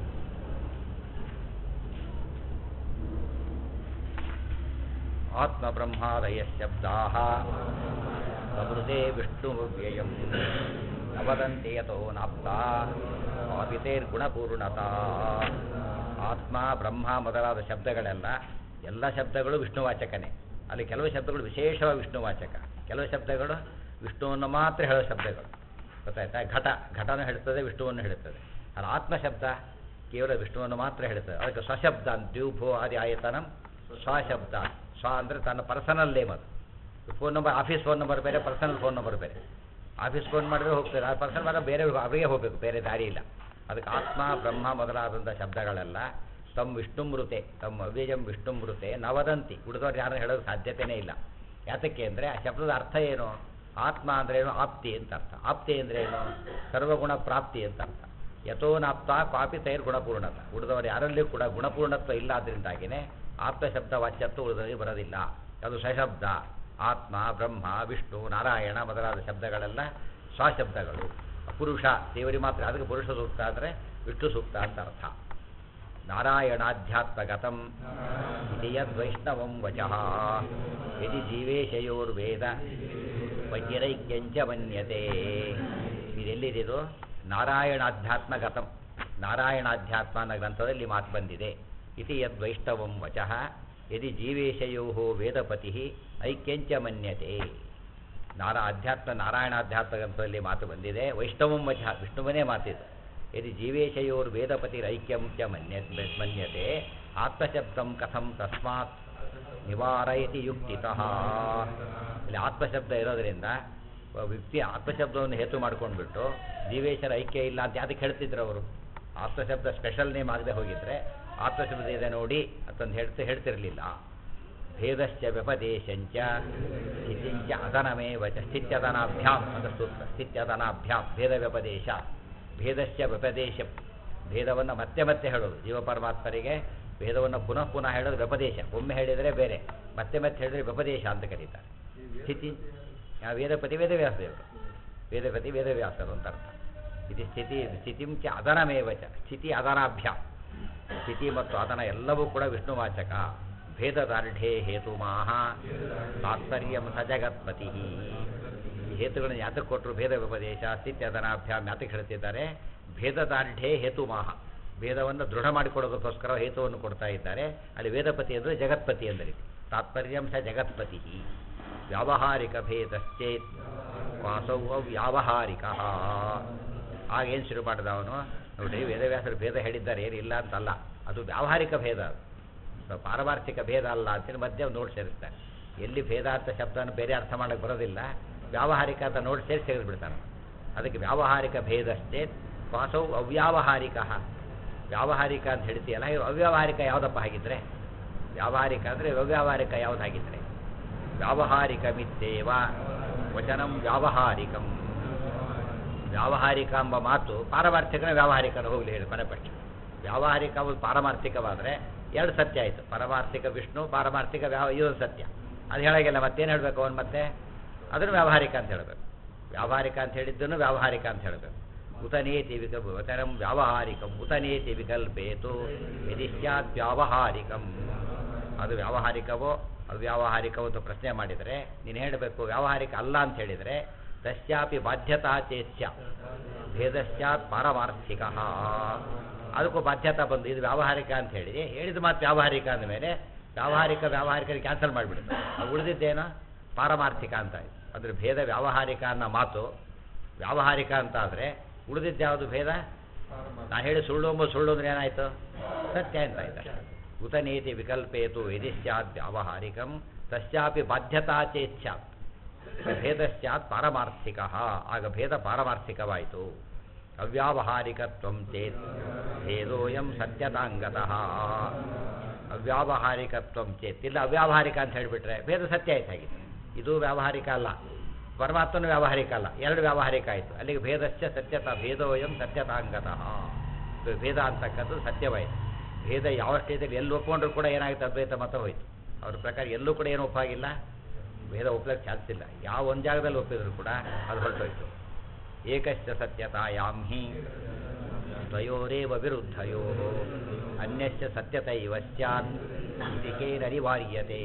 ಆತ್ಮಬ್ರಹ್ಮಾದಯ ಶಬ್ದಾ ಸಮೃದ್ಧೇ ವಿಷ್ಣುವ್ಯಯಂ ನವದಂತೆ ಯಥೋ ನಾಪ್ತ ಆಪಿತೇರ್ಗುಣಪೂರ್ಣತಾ ಆತ್ಮ ಬ್ರಹ್ಮ ಮೊದಲಾದ ಶಬ್ದಗಳೆಲ್ಲ ಎಲ್ಲ ಶಬ್ದಗಳು ವಿಷ್ಣುವಾಚಕನೇ ಅಲ್ಲಿ ಕೆಲವು ಶಬ್ದಗಳು ವಿಶೇಷವಾಗಿ ವಿಷ್ಣುವಾಚಕ ಕೆಲವು ಶಬ್ದಗಳು ವಿಷ್ಣುವನ್ನು ಮಾತ್ರ ಹೇಳೋ ಶಬ್ದಗಳು ಗೊತ್ತಾಯ್ತಾ ಘಟ ಘಟನ ಹೇಳ್ತದೆ ವಿಷ್ಣುವನ್ನು ಹೇಳುತ್ತದೆ ಅಲ್ಲಿ ಆತ್ಮ ಶಬ್ದ ಕೇವಲ ವಿಷ್ಣುವನ್ನು ಮಾತ್ರ ಹೇಳ್ತದೆ ಅದಕ್ಕೆ ಸ್ವಶಬ್ದ ಅಂತ ದ್ಯೂಭೋ ಆದಿ ಆಯತನಂ ಸ್ವಶಬ್ದ ಸ್ವ ಅಂದರೆ ತನ್ನ ಪರ್ಸನಲ್ ನೇಮ್ ಅದು phone number office phone number ಬೇರೆ ಪರ್ಸನಲ್ ಫೋನ್ ನಂಬರ್ ಬೇರೆ ಆಫೀಸ್ ಫೋನ್ ಮಾಡಿದ್ರೆ ಹೋಗ್ತಾರೆ ಆ ಪರ್ಸನಲ್ ಮಾಡಿದ್ರೆ ಬೇರೆ ಅವರಿಗೆ ಹೋಗಬೇಕು ಬೇರೆ ದಾರಿ ಇಲ್ಲ ಅದಕ್ಕೆ ಆತ್ಮ ಬ್ರಹ್ಮ ಮೊದಲಾದಂಥ ಶಬ್ದಗಳೆಲ್ಲ ತಮ್ಮ ವಿಷ್ಣುಮೃತೆ ತಮ್ಮ ಅವ್ಯಯಂ ವಿಷ್ಣುಮೃತೆ ನವದಂತಿ ಉಳಿದವ್ರು ಯಾರು ಹೇಳೋದು ಸಾಧ್ಯತೆಯೇ ಇಲ್ಲ ಯಾತಕ್ಕೆ ಅಂದರೆ ಆ ಶಬ್ದದ ಅರ್ಥ ಏನು ಆತ್ಮ ಅಂದ್ರೆ ಏನು ಆಪ್ತಿ ಅಂತ ಅರ್ಥ ಆಪ್ತಿ ಅಂದ್ರೆ ಏನು ಸರ್ವಗುಣ ಪ್ರಾಪ್ತಿ ಅಂತ ಅರ್ಥ ಯಥೋ ನಾಪ್ತ ಕಾಪಿ ತೈರ್ ಗುಣಪೂರ್ಣತ ಉಳಿದವರು ಯಾರಲ್ಲಿಯೂ ಕೂಡ ಗುಣಪೂರ್ಣತ್ವ ಇಲ್ಲ ಆದ್ದರಿಂದಾಗಿಯೇ ಆಪ್ತ ಶಬ್ದ ವಾಚ್ಯತ್ವ ಉಳಿದವರಿಗೆ ಬರೋದಿಲ್ಲ ಅದು ಸಶಬ್ದ ಆತ್ಮ ಬ್ರಹ್ಮ ವಿಷ್ಣು ನಾರಾಯಣ ಮೊದಲಾದ ಶಬ್ದಗಳೆಲ್ಲ ಸ್ವಶಬ್ದಗಳು ಪುರುಷ ದೇವರಿಗೆ ಮಾತ್ರ ಅದಕ್ಕೆ ಪುರುಷ ಸೂಕ್ತ ಅಂದರೆ ವಿಷ್ಣು ಸೂಕ್ತ ಅಂತ ಅರ್ಥ ನಾರಾಯಣಾಧ್ಯಾತ್ಮಗತಂ ಇದು ಯದ್ವೈಷ್ಣವಂ ವಚಃ ಯದಿ ಜೀವೇಶಯೋರ್ವೇದ ವಜ್ರೈಕ್ಯಂಚ ಮನ್ಯತೆ ಇದೆಲ್ಲಿದಿದು ನಾರಾಯಣಾಧ್ಯಾತ್ಮಗತಂ ನಾರಾಯಣಾಧ್ಯಾತ್ಮ ಅನ್ನೋ ಗ್ರಂಥದಲ್ಲಿ ಮಾತು ಬಂದಿದೆ ಇತಿ ಯದ್ವೈಷ್ಣವಂ ವಚಃ ಯದಿ ಜೀವೇಶಯೋ ವೇದಪತಿ ಐಕ್ಯಂಚ ಮನ್ಯತೆ ನಾರಾ ಅಧ್ಯಾತ್ಮ ನಾರಾಯಣಾಧ್ಯಾತ್ಮ ಗ್ರಂಥದಲ್ಲಿ ಮಾತು ಬಂದಿದೆ ವೈಷ್ಣವಂ ವಚಃ ವಿಷ್ಣುವನೇ ಮಾತಿದೆ ಯದಿ ಜೀವೇಶಯೋರ್ ವೇದಪತಿ ಐಕ್ಯಂ ಚ ಮನ್ಯ ಮನ್ಯತೆ ಆತ್ಮಶಬ್ದಂ ಕಥಂ ತಸ್ಮಾತ್ ನಿವಾರಯತಿ ಯುಕ್ತಿತಃ ಇಲ್ಲಿ ಆತ್ಮಶಬ್ದ ಇರೋದರಿಂದ ವ್ಯಕ್ತಿ ಆತ್ಮಶಬ್ದವನ್ನು ಹೇತು ಮಾಡ್ಕೊಂಡ್ಬಿಟ್ಟು ಜೀವೇಶರ ಐಕ್ಯ ಇಲ್ಲ ಅಂತ ಯಾವ್ದಕ್ಕೆ ಹೇಳ್ತಿದ್ರು ಅವರು ಆತ್ಮಶಬ್ದ ಸ್ಪೆಷಲ್ ನೇಮ್ ಆಗದೆ ಹೋಗಿದ್ರೆ ಆತ್ಮಶಬ್ದ ಇದೆ ನೋಡಿ ಅಂತಂದು ಹೇಳ್ತಾ ಹೇಳ್ತಿರಲಿಲ್ಲ ಭೇದಶ್ಚ ವ್ಯಪದೇಶಂಚ ಸ್ಥಿತಿಂಚ ಅದನಮೇವ ಚ ಸ್ಥಿತ್ಯದನಾಭ್ಯಾಂ ಅಂತ ಸೂತ್ರ ಸ್ಥಿತ್ಯದನಾಭ್ಯಾಂ ಭೇದ ವ್ಯಪದೇಶ ಭೇದಶ್ಚ ವ್ಯಪದೇಶ ಭೇದವನ್ನು ಮತ್ತೆ ಮತ್ತೆ ಹೇಳೋದು ಜೀವ ಪರಮಾತ್ಮರಿಗೆ ಭೇದವನ್ನು ಪುನಃ ಪುನಃ ಹೇಳೋದು ವ್ಯಪದೇಶ ಒಮ್ಮೆ ಹೇಳಿದರೆ ಬೇರೆ ಮತ್ತೆ ಮತ್ತೆ ಹೇಳಿದರೆ ವ್ಯಪದೇಶ ಅಂತ ಕರೀತಾರೆ ಸ್ಥಿತಿ ಆ ವೇದಪತಿ ವೇದವ್ಯಾಸದೇವರು ವೇದಪತಿ ವೇದವ್ಯಾಸರು ಅಂತ ಅರ್ಥ ಇದು ಸ್ಥಿತಿ ಸ್ಥಿತಿಂಚ ಅದನಮೇವ ಚ ಸ್ಥಿತಿ ಅದನಾಭ್ಯಾಂ ಸ್ಥಿತಿ ಮತ್ತು ಅದನ ಎಲ್ಲವೂ ಕೂಡ ವಿಷ್ಣುವಾಚಕ ಭೇದದಾರ್ಢ್ಯೇ ಹೇತುಮಾಹ ತಾತ್ಪರ್ಯಂ ಸ ಜಗತ್ಪತಿ ಈ ಹೇತುಗಳನ್ನು ಯಾತಕ್ಕೆ ಕೊಟ್ಟರು ಭೇದ ವ್ಯಪದೇಶ ಸ್ಥಿತ್ಯ ಅದನಾಭ್ಯಾಮ್ ಯಾತಕ್ಕೆ ಹೇಳ್ತಿದ್ದಾರೆ ಭೇದದಾರ್ಢ್ಯೇ ಹೇತುಮಾಹ ಭೇದವನ್ನು ದೃಢ ಮಾಡಿಕೊಡೋದಕ್ಕೋಸ್ಕರ ಹೇತುವನ್ನು ಕೊಡ್ತಾ ಇದ್ದಾರೆ ಅಲ್ಲಿ ವೇದಪತಿ ಅಂದರೆ ಜಗತ್ಪತಿ ಅಂದರೆ ತಾತ್ಪರ್ಯಂ ಸ ಜಗತ್ಪತಿ ವ್ಯಾವಹಾರಿಕ ಭೇದಶ್ಚೇತ್ ವಾಸೌ ಅವ್ಯಾವಹಾರಿಕ ಆಗೇನು ಶುರು ಮಾಡಿದ ಅವನು ನೋಡಿ ವೇದವ್ಯಾಸರು ಭೇದ ಹೇಳಿದ್ದಾರೆ ಏನಿಲ್ಲ ಅಂತಲ್ಲ ಅದು ವ್ಯಾವಹಾರಿಕ ಭೇದ ಅದು ಪಾರಮಾರ್ಥಿಕ ಭೇದ ಅಲ್ಲ ಅಂತೇಳಿ ಮಧ್ಯೆ ಒಂದು ನೋಟ್ ಸೇರಿಸ್ತಾರೆ ಎಲ್ಲಿ ಭೇದ ಅಂತ ಶಬ್ದನ ಬೇರೆ ಅರ್ಥ ಮಾಡೋಕ್ಕೆ ಬರೋದಿಲ್ಲ ವ್ಯಾವಹಾರಿಕ ಅಂತ ನೋಟ್ ಸೇರಿ ಸೇರಿಸ್ಬಿಡ್ತಾನೆ ಅದಕ್ಕೆ ವ್ಯಾವಹಾರಿಕ ಭೇದಷ್ಟೇ ವಾಸೌ ಅವ್ಯಾವಹಾರಿಕ ವ್ಯಾವಹಾರಿಕ ಅಂತ ಹೇಳ್ತೀಯಲ್ಲ ಇವು ಅವ್ಯಾವಹಾರಿಕ ಯಾವುದಪ್ಪ ಹಾಗಿದ್ರೆ ವ್ಯಾವಹಾರಿಕ ಅಂದರೆ ಅವ್ಯಾವಹಾರಿಕ ಯಾವುದಾಗಿದ್ರೆ ವ್ಯಾವಹಾರಿಕ ಮಿತ್ತೇವ ವಚನಂ ವ್ಯಾವಹಾರಿಕಂ ವ್ಯಾವಹಾರಿಕ ಎಂಬ ಮಾತು ಪಾರಮಾರ್ಥಿಕನ ವ್ಯಾವಹಾರಿಕನ ಹೋಗಲಿ ಹೇಳಿ ಮನೆ ಪಕ್ಷ ವ್ಯಾವಹಾರಿಕ ಒಂದು ಪಾರಮಾರ್ಥಿಕವಾದರೆ ಎರಡು ಸತ್ಯ ಆಯಿತು ಪಾರಮಾರ್ಥಿಕ ವಿಷ್ಣು ಪಾರಮಾರ್ಥಿಕ ವ್ಯಾವ ಇದೊಂದು ಸತ್ಯ ಅದು ಹೇಳಾಗಿಲ್ಲ ಮತ್ತೇನು ಹೇಳಬೇಕು ಅವನು ಮತ್ತೆ ಅದನ್ನು ವ್ಯಾವಹಾರಿಕ ಅಂತ ಹೇಳಬೇಕು ವ್ಯಾವಹಾರಿಕ ಅಂತ ಹೇಳಿದ್ದನ್ನು ವ್ಯಾವಹಾರಿಕ ಅಂತ ಹೇಳಬೇಕು ಉತನೇತಿ ವಿಕ ವಚನಂ ವ್ಯಾವಹಾರಿಕಂ ಉತನೇತಿ ವಿಕಲ್ಪೇತು ಯದಿ ಸ್ಯಾತ್ ವ್ಯಾವಹಾರಿಕಂ ಅದು ವ್ಯಾವಹಾರಿಕವೋ ಅದು ವ್ಯಾವಹಾರಿಕವೋ ಅಂತ ಪ್ರಶ್ನೆ ಮಾಡಿದರೆ ನೀನು ಹೇಳಬೇಕು ವ್ಯಾವಹಾರಿಕ ಅಲ್ಲ ಅಂತ ಹೇಳಿದರೆ ತಸ್ಯಾಪಿ ಬಾಧ್ಯತಾ ಚೇತ್ಯ ಭೇದಸ್ಯಾತ್ ಪಾರಮಾರ್ಥಿಕ ಅದಕ್ಕೂ ಬಾಧ್ಯತಾ ಬಂದು ಇದು ವ್ಯಾವಹಾರಿಕ ಅಂತ ಹೇಳಿ ಹೇಳಿದ ಮಾತು ವ್ಯಾವಹಾರಿಕ ಅಂದಮೇಲೆ ವ್ಯಾವಹಾರಿಕ ವ್ಯಾವಹಾರಿಕ ಕ್ಯಾನ್ಸಲ್ ಮಾಡಿಬಿಡುತ್ತೆ ಅದು ಉಳಿದಿದ್ದೇನೋ ಪಾರಮಾರ್ಥಿಕ ಅಂತ ಆಯ್ತು ಅದ್ರ ಭೇದ ವ್ಯಾವಹಾರಿಕ ಅನ್ನೋ ಮಾತು ವ್ಯಾವಹಾರಿಕ ಅಂತ ಆದರೆ ಉಳಿದಿದ್ದು ಯಾವುದು ಭೇದ ನಾ ಹೇಳಿ ಸುಳ್ಳು ಎಂಬ ಸುಳ್ಳು ಅಂದ್ರೆ ಏನಾಯಿತು ಸತ್ಯ ಅಂತ ಆಯ್ತು ಅಷ್ಟೇ ಉತನೇತಿ ವಿಕಲ್ಪೇತು ಯದಿ ಸ್ಯಾತ್ ವ್ಯಾವಹಾರಿಕಂ ತಸ್ಯಾಪಿ ಬಾಧ್ಯತಾ ಚೇತ್ ಸ್ಯಾತ್ ಭೇದ ಸ್ಯಾತ್ ಪಾರಮಾರ್ಥಿಕ ಆಗ ಭೇದ ಪಾರಮಾರ್ಥಿಕವಾಯಿತು ಅವ್ಯಾವಹಾರಿಕತ್ವ ಚೇತ್ ಭೇದೋಯಂ ಸತ್ಯತಾಂಗತಃ ಅವ್ಯಾವಹಾರಿಕತ್ವ ಚೇತ್ ಇಲ್ಲ ಅವ್ಯಾವಹಾರಿಕ ಅಂತ ಹೇಳಿಬಿಟ್ರೆ ಭೇದ ಸತ್ಯ ಆಯ್ತು ಹಾಗೆ ಇದು ವ್ಯಾವಹಾರಿಕ ಅಲ್ಲ ಪರಮಾತ್ಮನು ವ್ಯಾವಹಾರಿಕ ಅಲ್ಲ ಎರಡು ವ್ಯಾವಹಾರಿಕ ಆಯಿತು ಅಲ್ಲಿಗೆ ಭೇದಶ್ಚ ಸತ್ಯತ ಭೇದೋಯಂ ಸತ್ಯತಾಂಗತಃ ಭೇದ ಅಂತಕ್ಕಂಥದ್ದು ಸತ್ಯವಾಯಿತು ಭೇದ ಯಾವ ಸ್ಟೇಜಲ್ಲಿ ಎಲ್ಲಿ ಒಪ್ಕೊಂಡ್ರು ಕೂಡ ಏನಾಗುತ್ತೆ ಅದ್ವೈತ ಮತ ಹೋಯಿತು ಅವ್ರ ಪ್ರಕಾರ ಎಲ್ಲೂ ಕೂಡ ಏನು ಒಪ್ಪಾಗಿಲ್ಲ ಭೇದ ಒಪ್ಲಕ್ಕೆ ಚಾನ್ಸ್ ಇಲ್ಲ ಯಾವ ಒಂದು ಜಾಗದಲ್ಲಿ ಒಪ್ಪಿದ್ರು ಕೂಡ ಅದು ಹೊರಟೋಯ್ತು ಏಕಶ್ಚ ಸತ್ಯತಾಯಾಂ ಹಿ ದ್ವಯೋರೇವ ವಿರುದ್ಧಯೋ ಅನ್ಯಶ್ಚ ಸತ್ಯತೈವ ಸ್ಯಾತ್ ಇತಿಕೇನನಿವಾರ್ಯತೆ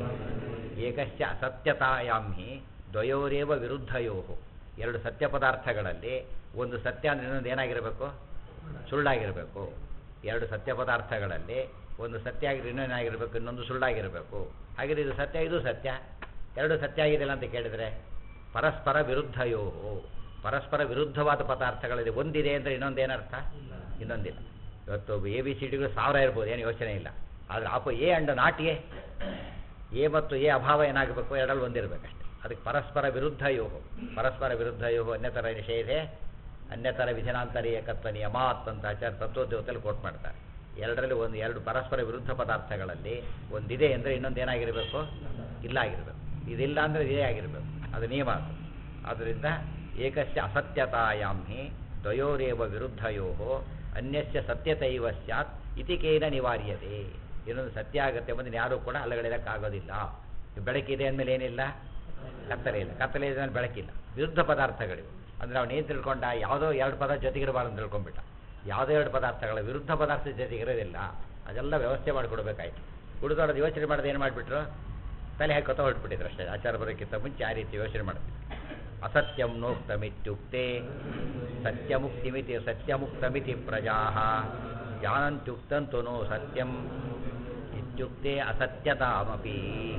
ಏಕಶ್ಚ ಅಸತ್ಯತಾಯಾಂ ಹಿ ದ್ವಯೋರೇವ ವಿರುದ್ಧಯೋ ಎರಡು ಸತ್ಯ ಪದಾರ್ಥಗಳಲ್ಲಿ ಒಂದು ಸತ್ಯ ಅಂದರೆ ಇನ್ನೊಂದು ಏನಾಗಿರಬೇಕು ಸುಳ್ಳಾಗಿರಬೇಕು ಎರಡು ಸತ್ಯ ಪದಾರ್ಥಗಳಲ್ಲಿ ಒಂದು ಸತ್ಯ ಆಗಿದ್ರೆ ಇನ್ನೊಂದಾಗಿರಬೇಕು ಇನ್ನೊಂದು ಸುಳ್ಳಾಗಿರಬೇಕು ಹಾಗಿದ್ರೆ ಇದು ಸತ್ಯ ಇದು ಸತ್ಯ ಎರಡು ಸತ್ಯ ಆಗಿದೆಯಲ್ಲ ಅಂತ ಕೇಳಿದರೆ ಪರಸ್ಪರ ವಿರುದ್ಧಯೋ ಪರಸ್ಪರ ವಿರುದ್ಧವಾದ ಪದಾರ್ಥಗಳಿದೆ ಒಂದಿದೆ ಅಂದರೆ ಇನ್ನೊಂದೇನರ್ಥ ಇನ್ನೊಂದಿಲ್ಲ ಇವತ್ತು ಎ ಬಿ ಸಿ ಡಿಗಳು ಸಾವಿರ ಇರ್ಬೋದು ಏನು ಯೋಚನೆ ಇಲ್ಲ ಆದರೆ ಆಪ A and not A A ಮತ್ತು ಎ ಅಭಾವ ಏನಾಗಬೇಕು ಎರಡಲ್ಲಿ ಒಂದಿರಬೇಕಷ್ಟೆ ಅದಕ್ಕೆ ಪರಸ್ಪರ ವಿರುದ್ಧ ಯೋಹು ಪರಸ್ಪರ ವಿರುದ್ಧ ಯೋಹು ಅನ್ಯತರ ನಿಷೇಧೆ ಅನ್ಯತರ ವಿಧನಾಂತರೀಯ ಕತ್ವ ನಿಯಮಾತ್ ಅಂತ ಆಚಾರ್ಯ ತತ್ವೋದ್ಯೋಗದಲ್ಲಿ ಕೋಟ್ ಮಾಡ್ತಾರೆ ಎರಡರಲ್ಲಿ ಒಂದು ಎರಡು ಪರಸ್ಪರ ವಿರುದ್ಧ ಪದಾರ್ಥಗಳಲ್ಲಿ ಒಂದಿದೆ ಅಂದರೆ ಇನ್ನೊಂದು ಏನಾಗಿರಬೇಕು ಇಲ್ಲ ಆಗಿರಬೇಕು ಇದಿಲ್ಲ ಅಂದರೆ ಇದೇ ಆಗಿರಬೇಕು ಅದು ನಿಯಮ ಅದು ಆದ್ದರಿಂದ ಏಕಸ್ಯ ಅಸತ್ಯತಾಯಾಂ ಹಿ ದ್ವಯೋರೇವ ವಿರುದ್ಧಯೋ ಅನ್ಯಸ್ಯ ಸತ್ಯತೈವ ಸ್ಯಾತ್ ಇತಿಕೇನ ನಿವಾರ್ಯತೆ ಇನ್ನೊಂದು ಸತ್ಯ ಆಗುತ್ತೆ ಬಂದು ಯಾರೂ ಕೂಡ ಅಲ್ಲಗಳೆಯೋಕ್ಕಾಗೋದಿಲ್ಲ ಬೆಳಕಿದೆ ಅಂದಮೇಲೆ ಏನಿಲ್ಲ ಕತ್ತಲೆ ಇಲ್ಲ ಕತ್ತಲೆ ಇದೆ ಅಂದ್ರೆ ಬೆಳಕಿಲ್ಲ ವಿರುದ್ಧ ಪದಾರ್ಥಗಳಿವೆ ಅಂದರೆ ಅವನು ಏನು ತಿಳ್ಕೊಂಡ ಯಾವುದೋ ಎರಡು ಪದ ಜೊತೆಗಿರಬಾರ್ದು ಅಂತ ತಿಳ್ಕೊಂಡ್ಬಿಟ್ಟ ಯಾವುದೋ ಎರಡು ಪದಾರ್ಥಗಳ ವಿರುದ್ಧ ಪದಾರ್ಥ ಜೊತೆಗಿರೋದಿಲ್ಲ ಅದೆಲ್ಲ ವ್ಯವಸ್ಥೆ ಮಾಡಿಕೊಡ್ಬೇಕಾಯ್ತು ಹುಡುಗರದು ಯೋಚನೆ ಮಾಡೋದು ಏನು ಮಾಡಿಬಿಟ್ರು ತಲೆ ಹಾಕೋತ ಹೊರಟ್ಬಿಟ್ಟಿದ್ರು ಅಷ್ಟೇ ಆಚಾರ ಬರೋಕ್ಕಿಂತ ಮುಂಚೆ ಆ ರೀತಿ ಯೋಚನೆ ಮಾಡ್ತಿದ್ರು ಅಸತ್ಯಂ ನೋಕ್ತಮಿತ್ಯುಕ್ತೆ ಸತ್ಯಮುಕ್ತಿಮಿತಿ ಸತ್ಯಮುಕ್ತಮಿತಿ ಪ್ರಜಾ ಜಾನಂತ್ಯುಕ್ತಂತು ನೋ ಸತ್ಯಂ ಇತ್ಯುಕ್ತೆ ಅಸತ್ಯತಾಮಪಿ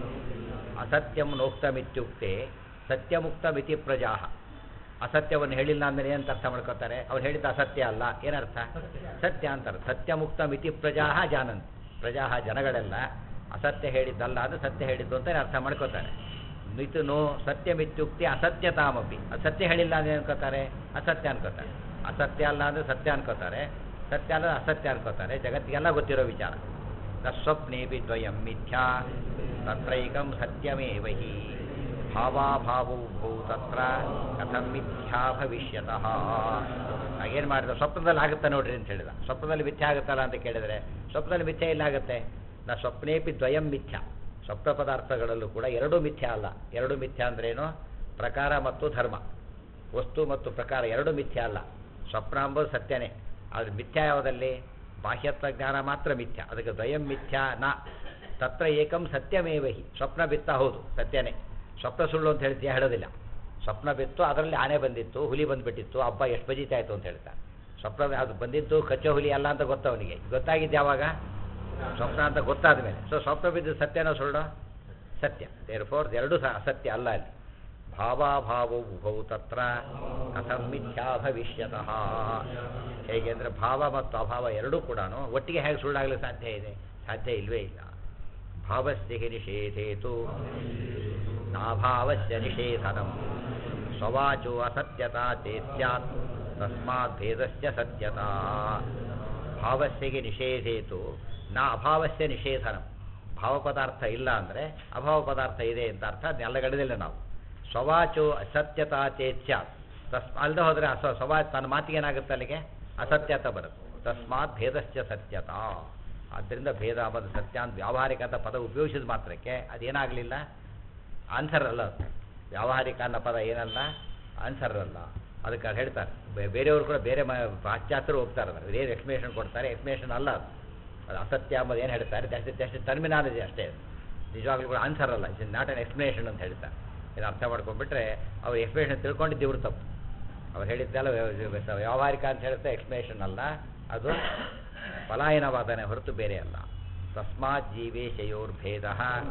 ಅಸತ್ಯಂ ನೋಕ್ತಮಿತ್ಯುಕ್ತೆ ಸತ್ಯಮುಕ್ತಮಿತಿ ಪ್ರಜಾ ಅಸತ್ಯವನ್ನು ಹೇಳಿಲ್ಲ ಅಂದರೆ ಏನಂತ ಅರ್ಥ ಮಾಡ್ಕೋತಾರೆ ಅವ್ರು ಹೇಳಿದ ಅಸತ್ಯ ಅಲ್ಲ ಏನರ್ಥ ಸತ್ಯ ಅಂತಾರೆ ಸತ್ಯಮುಕ್ತ ಮಿತಿ ಪ್ರಜಾ ಜಾನಂತ್ ಪ್ರಜಾ ಜನಗಳೆಲ್ಲ ಅಸತ್ಯ ಹೇಳಿದ್ದಲ್ಲ ಅದು ಸತ್ಯ ಹೇಳಿದ್ದು ಅಂತ ಅರ್ಥ ಮಾಡ್ಕೋತಾರೆ ಮಿತು ನೋ ಸತ್ಯಮಿತ್ಯುಕ್ತಿ ಅಸತ್ಯತಾಮಪಿ ಅಸತ್ಯ ಹೇಳಿಲ್ಲ ಅಂದ್ರೆ ಅನ್ಕೋತಾರೆ ಅಸತ್ಯ ಅನ್ಕೋತಾರೆ ಅಸತ್ಯ ಅಲ್ಲ ಅಂದರೆ ಸತ್ಯ ಅನ್ಕೋತಾರೆ ಸತ್ಯ ಅಲ್ಲ ಅಸತ್ಯ ಅನ್ಕೋತಾರೆ ಜಗತ್ತಿಗೆಲ್ಲ ಗೊತ್ತಿರೋ ವಿಚಾರ ನ ಸ್ವಪ್ನೇಪಿ ದ್ವಯಂ ಮಿಥ್ಯಾ ತತ್ರೈಕಂ ಸತ್ಯಮೇವ ಹಿ ಭಾವಾಭಾವೋ ಭೂ ತತ್ರ ಕಥಂ ಮಿಥ್ಯಾ ಭವಿಷ್ಯತಃ ಏನು ಮಾಡಿದ ಸ್ವಪ್ನದಲ್ಲಿ ಆಗುತ್ತೆ ನೋಡ್ರಿ ಅಂತ ಹೇಳಿದ ಸ್ವಪ್ನದಲ್ಲಿ ಮಿಥ್ಯಾ ಆಗುತ್ತಲ್ಲ ಅಂತ ಕೇಳಿದರೆ ಸ್ವಪ್ನದಲ್ಲಿ ಮಿಥ್ಯೆ ಇಲ್ಲ ಆಗುತ್ತೆ ನಾ ಸ್ವಪ್ನೇಪಿ ದ್ವಯಂ ಮಿಥ್ಯಾ ಸ್ವಪ್ನ ಪದಾರ್ಥಗಳಲ್ಲೂ ಕೂಡ ಎರಡೂ ಮಿಥ್ಯ ಅಲ್ಲ ಎರಡು ಮಿಥ್ಯ ಅಂದ್ರೇನು ಪ್ರಕಾರ ಮತ್ತು ಧರ್ಮ ವಸ್ತು ಮತ್ತು ಪ್ರಕಾರ ಎರಡೂ ಮಿಥ್ಯ ಅಲ್ಲ ಸ್ವಪ್ನ ಅಂಬೋದು ಸತ್ಯನೇ ಆದರೆ ಮಿಥ್ಯ ಯಾವುದಲ್ಲಿ ಬಾಹ್ಯತ್ವ ಜ್ಞಾನ ಮಾತ್ರ ಮಿಥ್ಯ ಅದಕ್ಕೆ ದ್ವಯಂ ಮಿಥ್ಯ ನ ತತ್ರ ಏಕಂ ಸತ್ಯಮೇವಹಿ ಸ್ವಪ್ನ ಬಿತ್ತ ಹೌದು ಸತ್ಯನೇ ಸ್ವಪ್ನ ಸುಳ್ಳು ಅಂತ ಹೇಳ್ತೀಯ ಹೇಳೋದಿಲ್ಲ ಸ್ವಪ್ನ ಬಿತ್ತು ಅದರಲ್ಲಿ ಆನೆ ಬಂದಿತ್ತು ಹುಲಿ ಬಂದುಬಿಟ್ಟಿತ್ತು ಹಬ್ಬ ಎಷ್ಟು ಬಜೀತಾ ಆಯಿತು ಅಂತ ಹೇಳ್ತಾ ಸ್ವಪ್ನ ಅದು ಬಂದಿದ್ದು ಕಚ್ಚೋ ಹುಲಿ ಅಲ್ಲ ಅಂತ ಗೊತ್ತು ಅವನಿಗೆ ಗೊತ್ತಾಗಿದ್ದು ಯಾವಾಗ ಸ್ವಪ್ನ ಅಂತ ಗೊತ್ತಾದ ಮೇಲೆ ಸೊ ಸ್ವಪ್ನ ಬಿದ್ದು ಸತ್ಯನೋ ಸುಳ್ಳು ಸತ್ಯ ದೇರ್ ಫೋರ್ ಎರಡೂ ಸಹ ಅಸತ್ಯ ಅಲ್ಲ ಅಲ್ಲಿ ಭಾವಾಭಾವೋ ಉಭೌ ತತ್ರ ಕಥಂ ಮಿಥ್ಯಾ ಭವಿಷ್ಯತಃ ಹೇಗೆ ಅಂದರೆ ಭಾವ ಮತ್ತು ಅಭಾವ ಎರಡೂ ಕೂಡ ಒಟ್ಟಿಗೆ ಹೇಗೆ ಸುಳ್ಳಾಗಲಿಕ್ಕೆ ಸಾಧ್ಯ ಇದೆ ಸಾಧ್ಯ ಇಲ್ವೇ ಇಲ್ಲ ಭಾವಸ್ಯ ಹಿ ನಿಷೇಧೇತು ನಾಭಾವಸ್ಯ ನಿಷೇಧನಂ ಸ್ವವಾಚೋ ಅಸತ್ಯತಾ ಚೇತ್ ಸ್ಯಾತ್ ತಸ್ಮಾತ್ ಭೇದಸ್ಯ ಸತ್ಯತಾ ಭಾವಸ್ಯಗೆ ನಿಷೇಧೇತು ನಾ ಅಭಾವಸ್ಯ ನಿಷೇಧನಂ ಭಾವ ಪದಾರ್ಥ ಇಲ್ಲ ಅಂದರೆ ಅಭಾವ ಪದಾರ್ಥ ಇದೆ ಅಂತ ಅರ್ಥ ಅದನ್ನೆಲ್ಲ ಗಡಿದಿಲ್ಲ ನಾವು ಸ್ವವಾಚೋ ಅಸತ್ಯತಾ ಚೇತ್ ಸ್ಯಾತ್ ತಸ್ ಅಲ್ಲದೆ ಹೋದರೆ ಅಸ ಸ್ವಭಾವ ತನ್ನ ಮಾತಿಗೆ ಏನಾಗುತ್ತೆ ಅಲ್ಲಿಗೆ ಅಸತ್ಯತ ಬರುತ್ತೆ ತಸ್ಮಾತ್ ಭೇದಶ್ಚ ಸತ್ಯತ ಆದ್ದರಿಂದ ಭೇದ ಮತ್ತು ಸತ್ಯ ಅಂತ ವ್ಯಾವಹಾರಿಕ ಅಂತ ಪದ ಉಪಯೋಗಿಸಿದ ಮಾತ್ರಕ್ಕೆ ಅದೇನಾಗಲಿಲ್ಲ ಆನ್ಸರ್ ಅಲ್ಲ ಅದು ವ್ಯಾವಹಾರಿಕ ಅನ್ನೋ ಪದ ಏನಲ್ಲ ಆನ್ಸರ್ ಅಲ್ಲ ಅದಕ್ಕೆ ಅದು ಹೇಳ್ತಾರೆ ಬೇ- ಬೇರೆಯವರು ಕೂಡ ಬೇರೆ ಮ ಪಾಶ್ಚಾತ್ಯರು ಹೋಗ್ತಾರೆ ಅದನ್ನು ಏನು ಎಕ್ಸ್ಪ್ಲೇಷನ್ ಕೊಡ್ತಾರೆ ಎಕ್ಸ್ಪ್ಲೇಷನ್ ಅಲ್ಲ ಅದು ಅದು ಅಸತ್ಯ ಅಂಬೋದು ಏನು ಹೇಳ್ತಾರೆ ಜಾಸ್ತಿ ಜಾಸ್ತಿ ಟರ್ಮಿನಾಲಜಿ ಅಷ್ಟೇ ಅದು ನಿಜವಾಗ್ಲೂ ಕೂಡ ಆನ್ಸರ್ ಅಲ್ಲ ಇಸ್ ನಾಟ್ ಅನ್ ಎಕ್ಸ್ಪ್ಲೇಷನ್ ಅಂತ ಹೇಳ್ತಾರೆ ಇದು ಅರ್ಥ ಮಾಡ್ಕೊಂಡ್ಬಿಟ್ರೆ ಅವ್ರು ಎಕ್ಸ್ಪ್ಲೇಷನ್ ತಿಳ್ಕೊಂಡಿದ್ದು ಇವ್ರು ತಪ್ಪು ಅವ್ರು ಹೇಳಿದ್ದೆಲ್ಲ ವ್ಯ- ವ್ಯ- ವ್ಯಾವಹಾರಿಕ ಅಂತ ಹೇಳುತ್ತೆ ಎಕ್ಸ್ಪ್ಲೇಷನ್ ಅಲ್ಲ ಅದು ಪಲಾಯನವಾದನೆ ಹೊರತು ಬೇರೆ ಅಲ್ಲ ತಸ್ಮಾತ್ ಜೀವೇಶಯೋರ್ಭೇದ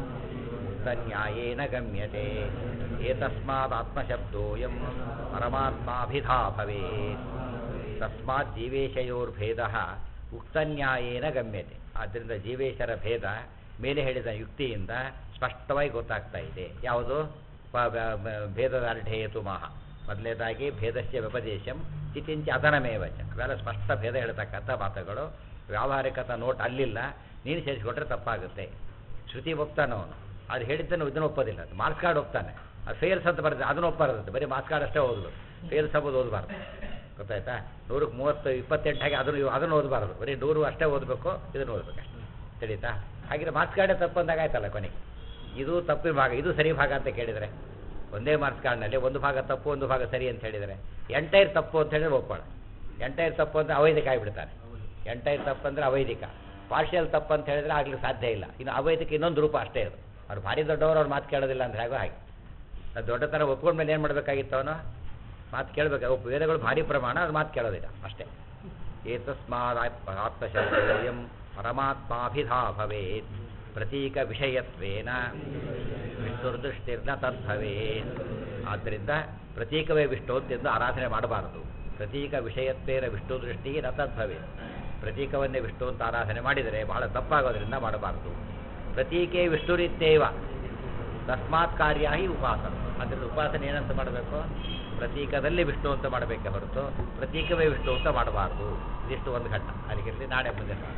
ಮುಕ್ತನ್ಯಾಯೇನ ಗಮ್ಯತೆ ಏತಸ್ಮಾತ್ ಆತ್ಮಶಬ್ದೋಯಂ ಪರಮಾತ್ಮಾಭಿಧಾ ಭವೇತ್ ತಸ್ಮಾತ್ ಜೀವೇಶಯೋರ್ಭೇದ ಉಕ್ತನ್ಯಾಯೇನ ಗಮ್ಯತೆ ಆದ್ದರಿಂದ ಜೀವೇಶರ ಭೇದ ಮೇಲೆ ಹೇಳಿದ ಯುಕ್ತಿಯಿಂದ ಸ್ಪಷ್ಟವಾಗಿ ಗೊತ್ತಾಗ್ತಾ ಇದೆ ಯಾವುದು ಪ- ಬ- ಬ- ಭೇದದ ಅರ್ಢೇಯತು ಮಾಹ ಮೊದಲನೇದಾಗಿ ಭೇದಸ್ಯ ವ್ಯಪದೇಶಂ ಚಿತಿಂಚ ಅದನಮೇವಚ ಅವೆಲ್ಲ ಸ್ಪಷ್ಟ ಭೇದ ಹೇಳ್ತಕ್ಕಂಥ ಮಾತುಗಳು ವ್ಯಾವಹಾರಿಕತ ನೋಟ್ ಅಲ್ಲಿಲ್ಲ ನೀನು ಸೇರಿಸ್ಕೊಟ್ರೆ ತಪ್ಪಾಗುತ್ತೆ ಶ್ರುತಿ ಒಪ್ತಾನೆ ಅವನು ಅದು ಹೇಳಿದ್ದನ್ನು ಇದನ್ನು ಒಪ್ಪೋದಿಲ್ಲ ಮಾರ್ಕ್ಸ್ ಕಾರ್ಡ್ ಒಪ್ತಾನೆ ಅದು ಫೇಲ್ಸ್ ಅಂತ ಬರ್ತದೆ ಅದನ್ನು ಒಪ್ಪಬಾರ್ದು ಬರೀ ಮಾರ್ಕ್ಸ್ ಕಾರ್ಡ್ ಅಷ್ಟೇ ಓದಲು ಫೇಲ್ಸ್ ಅಂಬುದು ಓದಬಾರ್ದು ಗೊತ್ತಾಯ್ತಾ ನೂರಕ್ಕೆ ಮೂವತ್ತು ಇಪ್ಪತ್ತೆಂಟು ಹಾಗೆ ಅದನ್ನು ಅದನ್ನು ಓದಬಾರ್ದು ಬರೀ ನೂರು ಅಷ್ಟೇ ಓದಬೇಕು ಇದನ್ನು ಓದಬೇಕು ಅಷ್ಟೇ ತಿಳಿತಾ ಹಾಗಿದ್ರೆ ಮಾರ್ಕ್ಸ್ ಕಾರ್ಡೇ ತಪ್ಪು ಅಂದಾಗ ಆಯ್ತಲ್ಲ ಕೊನೆಗೆ ಇದು ತಪ್ಪಿನ ಭಾಗ ಇದು ಸರಿ ಭಾಗ ಅಂತ ಕೇಳಿದರೆ ಒಂದೇ ಮಾರ್ಕ್ಸ್ ಕಾರ್ಡ್ನಲ್ಲಿ ಒಂದು ಭಾಗ ತಪ್ಪು ಒಂದು ಭಾಗ ಸರಿ ಅಂತ ಹೇಳಿದರೆ ಎಂಟೈರ್ ತಪ್ಪು ಅಂತ ಹೇಳಿದ್ರೆ ಒಪ್ಪೋಣ ಎಂಟೈರ್ ತಪ್ಪು ಅಂದರೆ ಅವೈದಿಕ ಆಗಿಬಿಡ್ತಾರೆ ಎಂಟೈರ್ ತಪ್ಪು ಅಂದರೆ ಅವೈದಿಕ ಪಾರ್ಷಿಯಲ್ ತಪ್ಪು ಅಂತ ಹೇಳಿದ್ರೆ ಆಗ್ಲಿಕ್ಕೆ ಸಾಧ್ಯ ಇಲ್ಲ ಇನ್ನು ಅವೈದಿಕ ಇನ್ನೊಂದು ರೂಪ ಅಷ್ಟೇ ಅದು ಅವ್ರು ಭಾರಿ ದೊಡ್ಡವರು ಅವ್ರು ಮಾತು ಕೇಳೋದಿಲ್ಲ ಅಂದರೆ ಹಾಗೋ ಹಾಗೆ ಅದು ದೊಡ್ಡತನ ಒಪ್ಕೊಂಡ್ಮೇಲೆ ಏನು ಮಾಡಬೇಕಾಗಿತ್ತು ಅವನು ಮಾತು ಕೇಳಬೇಕು ಒಬ್ಬ ವೇದಗಳು ಭಾರಿ ಪ್ರಮಾಣ ಅದು ಮಾತು ಕೇಳೋದಿಲ್ಲ ಅಷ್ಟೇ ಏತಸ್ಮಾದ್ ಆತ್ಮಶಬ್ದೋಯಂ ಪರಮಾತ್ಮಾಭಿಧಾ ಭವೇತ್ ಪ್ರತೀಕ ವಿಷಯತ್ವೇನ ವಿಷ್ಣುರ್ದೃಷ್ಟಿರ್ನ ತದ್ಭವೇತ್ ಆದ್ದರಿಂದ ಪ್ರತೀಕವೇ ವಿಷ್ಣು ಅಂತೆಂದು ಆರಾಧನೆ ಮಾಡಬಾರದು ಪ್ರತೀಕ ವಿಷಯತ್ವೇನ ವಿಷ್ಣು ದೃಷ್ಟಿ ನ ತದ್ಭವೇತ್ ಪ್ರತೀಕವನ್ನೇ ವಿಷ್ಣು ಅಂತ ಆರಾಧನೆ ಮಾಡಿದರೆ ಬಹಳ ತಪ್ಪಾಗೋದ್ರಿಂದ ಮಾಡಬಾರದು ಪ್ರತೀಕೆ ವಿಷ್ಣುರಿತ್ಯೇವ ತಸ್ಮಾತ್ ಕಾರ್ಯ ಹಿ ಉಪಾಸನ ಅದರಿಂದ ಉಪಾಸನೆ ಏನಂತ ಮಾಡಬೇಕು ಪ್ರತೀಕದಲ್ಲಿ ವಿಷ್ಣು ಅಂತ ಮಾಡಬೇಕೆ ಹೊರತು ಪ್ರತೀಕವೇ ವಿಷ್ಣು ಅಂತ ಮಾಡಬಾರ್ದು ಇದಿಷ್ಟು ಒಂದು ಘಟ್ಟ ಅಲ್ಲಿಗಿರಲಿ ನಾಳೆ ಮುಂದೆ ನೋಡೋಣ.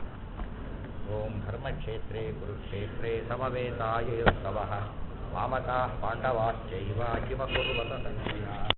ಓಂ ಧರ್ಮಕ್ಷೇತ್ರೇ ಕುರುಕ್ಷೇತ್ರೇ ಸಮವೇತಾಯುಸ್ತವ ವಾಮಕ ಪಾಂಡವಾಶ್ಚೈವ ಕಿಮ ಕುರುವತ ಸಂಶಯ